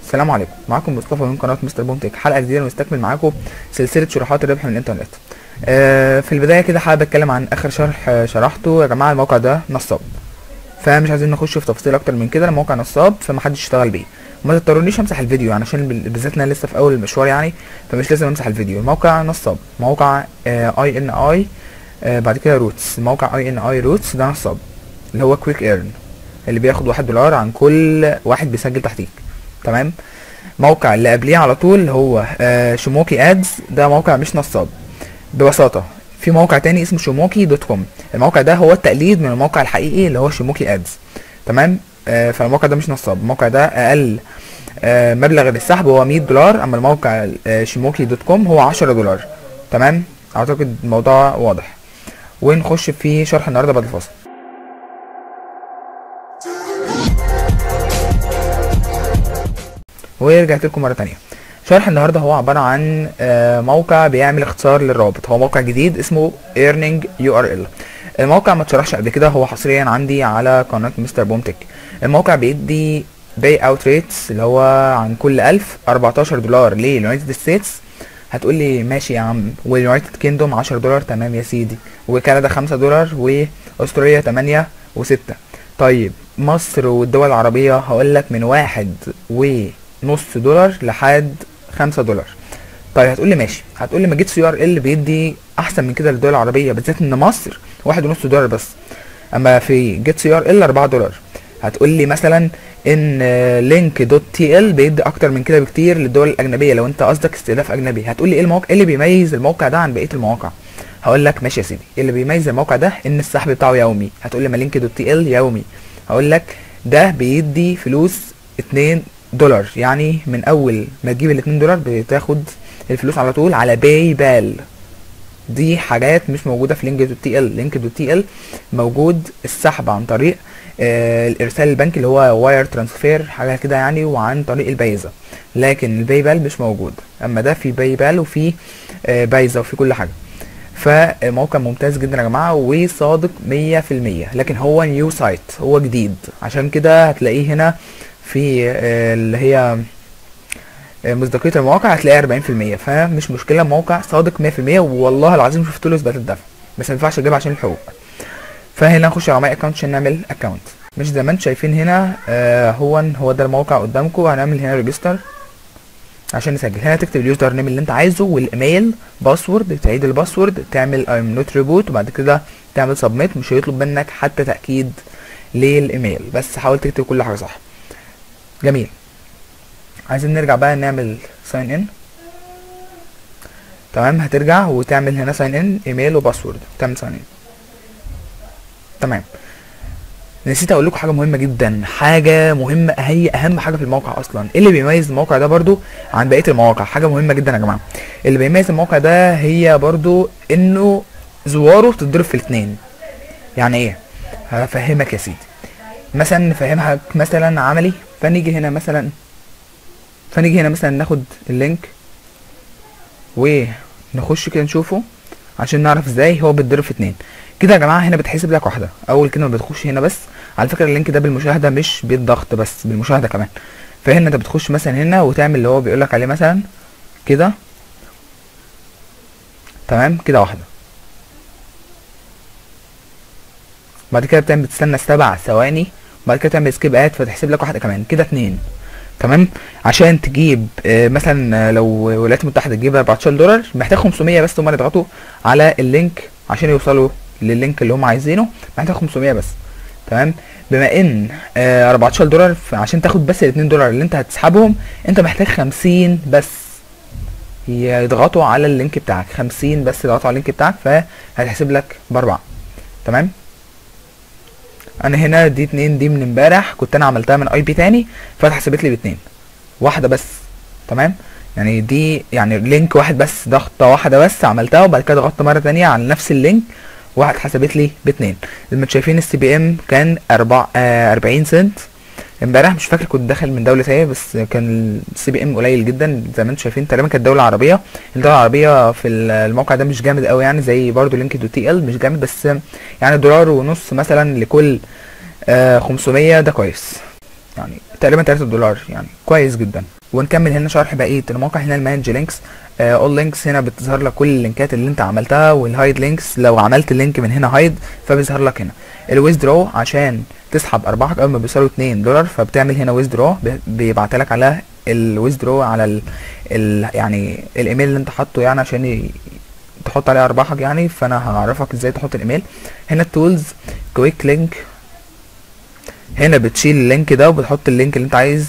السلام عليكم معاكم مصطفى من قناه مستر بومتك حلقه جديده ونستكمل معاكم سلسله شروحات الربح من الانترنت آه في البدايه كده حابب اتكلم عن اخر شرح آه، شرحته يا جماعه الموقع ده نصاب فمش عايزين نخش في تفاصيل اكتر من كده الموقع نصاب فمحدش يشتغل بيه وما تضطرونيش امسح الفيديو يعني عشان بال- بالذات إن انا لسه في اول المشوار يعني فمش لازم امسح الفيديو الموقع نصاب موقع اي ان اي بعد كده روتس موقع اي ان اي روتس ده نصاب اللي هو كويك ايرن اللي بياخد واحد دولار عن كل واحد بيسجل تحتيك تمام موقع اللي قبليه على طول هو آه شموكي ادز ده موقع مش نصاب ببساطة في موقع تاني اسمه شموكي دوت كوم الموقع ده هو التقليد من الموقع الحقيقي اللي هو شموكي ادز تمام آه فالموقع ده مش نصاب الموقع ده اقل آه مبلغ للسحب هو 100 دولار اما الموقع آه شموكي دوت كوم هو 10 دولار تمام اعتقد الموضوع واضح ونخش في شرح النهارده بعد الفاصل ورجعت لكم مره تانية شرح النهارده هو عباره عن آه، موقع بيعمل اختصار للرابط هو موقع جديد اسمه earning URL الموقع ما اتشرحش قبل كده هو حصريا عندي على قناه مستر بومتك الموقع بيدي باي اوت ريتس اللي هو عن كل 1000 14 دولار لليونايتد ستيتس هتقول لي ماشي يا عم واليونايتد كيندوم 10 دولار تمام يا سيدي وكندا 5 دولار واستراليا 8 و6 طيب مصر والدول العربية هقول لك من واحد ونص دولار لحد خمسة دولار طيب هتقول لي ماشي هتقول لي ما جيتس يو ار ال بيدي احسن من كده للدول العربية بالذات ان مصر واحد ونص دولار بس اما في جيتس يو ار ال 4 دولار هتقول لي مثلا ان لينك دوت تي ال بيدي اكتر من كده بكتير للدول الاجنبيه لو انت قصدك استهداف اجنبي هتقول لي ايه الموقع ايه اللي بيميز الموقع ده عن بقيه المواقع هقول لك ماشي يا سيدي اللي بيميز الموقع ده ان السحب بتاعه يومي هتقول لي ما لينك دوت تي ال يومي هقول لك ده بيدي فلوس 2 دولار يعني من اول ما تجيب ال 2 دولار بتاخد الفلوس على طول على باي بال دي حاجات مش موجوده في لينك دوت تي ال لينك دوت تي ال موجود السحب عن طريق آه الارسال البنكي اللي هو واير ترانسفير حاجه كده يعني وعن طريق البايزه لكن الباي بال مش موجود اما ده في باي بال وفي آه بايزه وفي كل حاجه فموقع ممتاز جدا يا جماعه وصادق 100% لكن هو نيو سايت هو جديد عشان كده هتلاقيه هنا في آه اللي هي آه، مصداقية المواقع هتلاقيها 40% فمش مشكلة موقع صادق 100% والله العظيم شفت له اثبات الدفع بس ما ينفعش اجيبها عشان الحقوق فهنا نخش على ماي اكونت عشان نعمل اكونت مش زي ما انتم شايفين هنا آه هو هو ده الموقع قدامكم هنعمل هنا ريجستر عشان نسجل هنا تكتب اليوزر نيم اللي انت عايزه والايميل باسورد تعيد الباسورد تعمل ايم نوت ريبوت وبعد كده تعمل سبميت مش هيطلب منك حتى تاكيد للايميل بس حاول تكتب كل حاجه صح جميل عايزين نرجع بقى نعمل ساين ان تمام هترجع وتعمل هنا ساين ان ايميل وباسورد تعمل ساين ان تمام نسيت اقول لكم حاجه مهمه جدا حاجه مهمه هي اهم حاجه في الموقع اصلا ايه اللي بيميز الموقع ده برضو عن بقيه المواقع حاجه مهمه جدا يا جماعه اللي بيميز الموقع ده هي برضو انه زواره بتتضرب في الاثنين يعني ايه هفهمك يا سيدي مثلا نفهمها مثلا عملي فنيجي هنا مثلا فنيجي هنا مثلا ناخد اللينك ونخش كده نشوفه عشان نعرف ازاي هو بيتضرب في اتنين كده يا جماعه هنا بتحسب لك واحده اول كلمه بتخش هنا بس على فكره اللينك ده بالمشاهده مش بالضغط بس بالمشاهده كمان فهنا انت بتخش مثلا هنا وتعمل اللي هو بيقول لك عليه مثلا كده تمام كده واحده بعد كده بتعمل بتستنى سبع ثواني وبعد كده تعمل سكيب اد فتحسب لك واحده كمان كده اتنين تمام عشان تجيب آه، مثلا آه، لو الولايات المتحده تجيب 14 دولار محتاج 500 بس هم اللي يضغطوا على اللينك عشان يوصلوا لللينك اللي هم عايزينه محتاج 500 بس تمام بما ان آه 14 دولار ف- عشان تاخد بس ال 2 دولار اللي انت هتسحبهم انت محتاج 50 بس يضغطوا على اللينك بتاعك 50 بس يضغطوا على اللينك بتاعك فهتحسب لك باربعة تمام انا هنا دي اتنين دي من امبارح كنت انا عملتها من اي بي تاني فاتحسبت لي باتنين واحده بس تمام يعني دي يعني لينك واحد بس ضغطه واحده بس عملتها وبعد كده ضغطت مره تانية على نفس اللينك واحد حسبت لي باتنين زي ما انتوا شايفين السي بي ام كان أربع آه 40 سنت امبارح مش فاكر كنت داخل من دوله ايه بس كان السي بي ام قليل جدا زي ما انتم شايفين تقريبا كانت دوله عربيه الدوله العربيه في الموقع ده مش جامد قوي يعني زي برضو لينك دو تي ال مش جامد بس يعني دولار ونص مثلا لكل آه 500 ده كويس يعني تقريبا 3 دولار يعني كويس جدا ونكمل هنا شرح بقيه الموقع هنا المانج لينكس اول لينكس هنا بتظهر لك كل اللينكات اللي انت عملتها والهايد لينكس لو عملت اللينك من هنا هايد فبيظهر لك هنا الويزدرو عشان تسحب ارباحك اول ما بيوصلوا 2 دولار فبتعمل هنا ويزدرو بيبعت لك على الويزدرو على ال ال يعني الايميل اللي انت حاطه يعني عشان ي- تحط عليه ارباحك يعني فانا هعرفك ازاي تحط الايميل هنا التولز كويك لينك هنا بتشيل اللينك ده وبتحط اللينك اللي انت عايز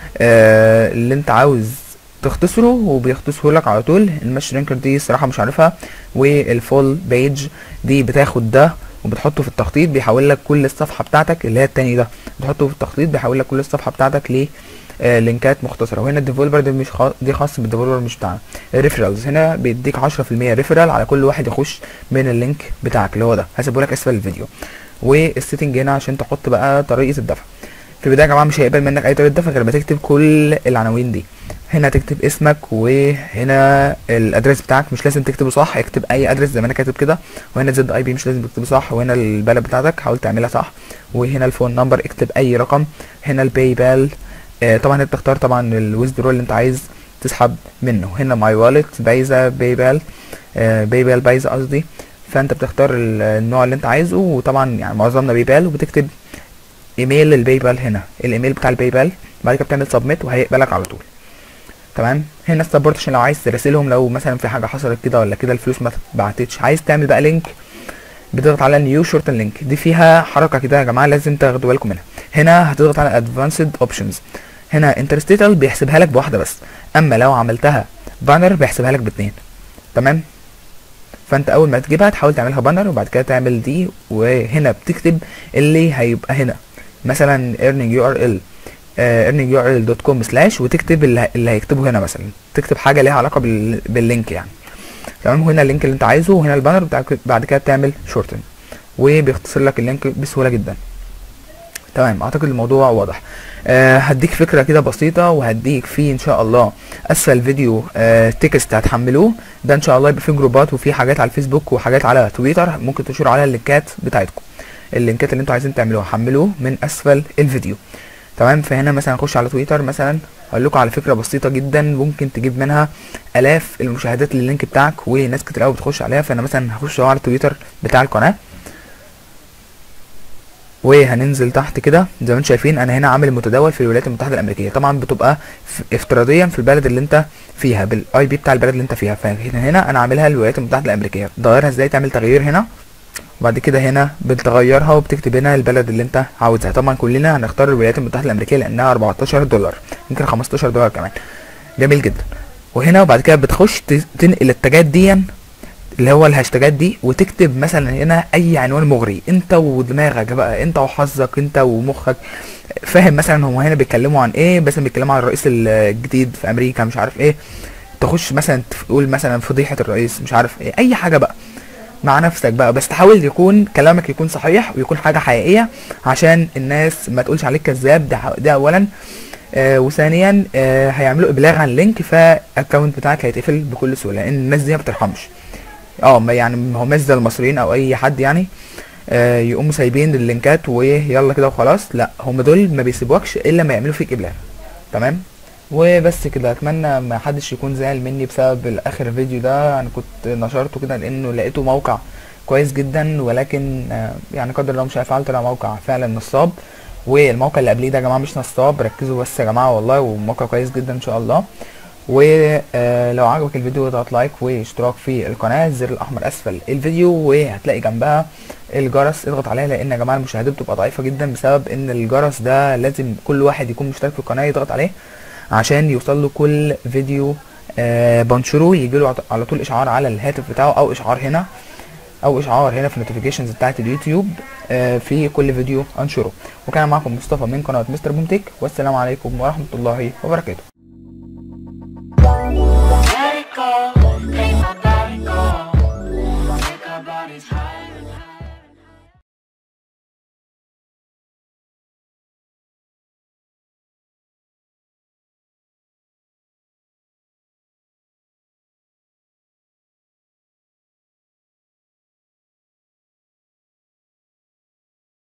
آه اللي انت عاوز تختصره وبيختصره لك على طول المش رينكر دي الصراحه مش عارفها والفول بيج دي بتاخد ده وبتحطه في التخطيط بيحول لك كل الصفحه بتاعتك اللي هي التاني ده بتحطه في التخطيط بيحول لك كل الصفحه بتاعتك ل آه، لينكات مختصره وهنا الديفلوبر دي مش خاص دي خاص بالديفلوبر مش بتاعنا الريفرالز هنا بيديك 10% ريفرال على كل واحد يخش من اللينك بتاعك اللي هو ده هسيبه لك اسفل الفيديو والسيتنج هنا عشان تحط بقى طريقه الدفع في البدايه يا جماعه مش هيقبل منك اي طريقه دفع غير ما تكتب كل العناوين دي هنا تكتب اسمك وهنا الادريس بتاعك مش لازم تكتبه صح اكتب اي ادرس زي ما انا كاتب كده وهنا زد اي بي مش لازم تكتبه صح وهنا البلد بتاعتك حاول تعملها صح وهنا الفون نمبر اكتب اي رقم هنا الباي بال آه طبعا انت تختار طبعا الويزدرو اللي انت عايز تسحب منه هنا ماي والت بايزا باي بال آه باي بال بايزا قصدي فانت بتختار ال- النوع اللي انت عايزه وطبعا يعني معظمنا باي بال وبتكتب ايميل الباي بال هنا الايميل بتاع الباي بال بعد كده بتعمل سبميت وهيقبلك على طول تمام هنا السبورت عشان لو عايز تراسلهم لو مثلا في حاجه حصلت كده ولا كده الفلوس ما اتبعتتش عايز تعمل بقى لينك بتضغط على نيو شورت لينك دي فيها حركه كده يا جماعه لازم تاخدوا بالكم منها هنا هتضغط على ادفانسد اوبشنز هنا انترستيتال بيحسبها لك بواحده بس اما لو عملتها بانر بيحسبها لك باتنين تمام فانت اول ما تجيبها تحاول تعملها بانر وبعد كده تعمل دي وهنا بتكتب اللي هيبقى هنا مثلا earning url آه، earningurl.com سلاش وتكتب اللي, اللي هيكتبه هنا مثلا تكتب حاجه ليها علاقه بال... باللينك يعني تمام وهنا اللينك اللي انت عايزه وهنا البانر بتاعك بعد كده بتعمل شورتن وبيختصر لك اللينك بسهوله جدا تمام اعتقد الموضوع واضح أه هديك فكره كده بسيطه وهديك فيه ان شاء الله اسفل الفيديو أه تكست هتحملوه ده ان شاء الله يبقى فيه جروبات وفيه حاجات على الفيسبوك وحاجات على تويتر ممكن تشيروا على اللينكات بتاعتكم اللينكات اللي انتوا عايزين تعملوها حملوه من اسفل الفيديو تمام فهنا مثلا اخش على تويتر مثلا اقول لكم على فكره بسيطه جدا ممكن تجيب منها الاف المشاهدات لللينك بتاعك وناس كتير قوي بتخش عليها فانا مثلا هخش أهو على التويتر بتاع القناه وهننزل تحت كده زي ما انتم شايفين انا هنا عامل متداول في الولايات المتحده الامريكيه طبعا بتبقى ف- افتراضيا في البلد اللي انت فيها بالاي بي بتاع البلد اللي انت فيها فهنا هنا انا عاملها الولايات المتحده الامريكيه تغيرها ازاي تعمل تغيير هنا وبعد كده هنا بتغيرها وبتكتب هنا البلد اللي انت عاوزها طبعا كلنا هنختار الولايات المتحده الامريكيه لانها 14 دولار يمكن 15 دولار كمان جميل جدا وهنا وبعد كده بتخش ت- تنقل التاجات دي اللي هو الهاشتاجات دي وتكتب مثلا هنا اي عنوان مغري انت ودماغك بقى انت وحظك انت ومخك فاهم مثلا هم هنا بيتكلموا عن ايه مثلا بيتكلموا عن الرئيس الجديد في امريكا مش عارف ايه تخش مثلا تقول مثلا فضيحة الرئيس مش عارف ايه اي حاجة بقى مع نفسك بقى بس تحاول يكون كلامك يكون صحيح ويكون حاجة حقيقية عشان الناس ما تقولش عليك كذاب ده, ده اولا آه وثانيا آه هيعملوا ابلاغ عن اللينك فالاكونت بتاعك هيتقفل بكل سهوله لان الناس دي ما بترحمش اه ما يعني ما هماش زي المصريين او اي حد يعني آه يقوموا سايبين اللينكات ويلا كده وخلاص لا هم دول ما بيسيبوكش الا ما يعملوا فيك ابلاغ تمام وبس كده اتمنى ما حدش يكون زعل مني بسبب الاخر فيديو ده انا كنت نشرته كده لانه لقيته موقع كويس جدا ولكن آه يعني قدر الله مش هيفعل طلع موقع فعلا نصاب والموقع اللي قبليه ده يا جماعه مش نصاب ركزوا بس يا جماعه والله وموقع كويس جدا ان شاء الله ولو عجبك الفيديو اضغط لايك واشتراك في القناه الزر الاحمر اسفل الفيديو وهتلاقي جنبها الجرس اضغط عليها لان يا جماعه المشاهدات بتبقى ضعيفه جدا بسبب ان الجرس ده لازم كل واحد يكون مشترك في القناه يضغط عليه عشان يوصل له كل فيديو آه بنشره يجي له على طول اشعار على الهاتف بتاعه او اشعار هنا او اشعار هنا في النوتيفيكيشنز بتاعت اليوتيوب آه في كل فيديو انشره وكان معكم مصطفى من قناه مستر بومتك والسلام عليكم ورحمه الله وبركاته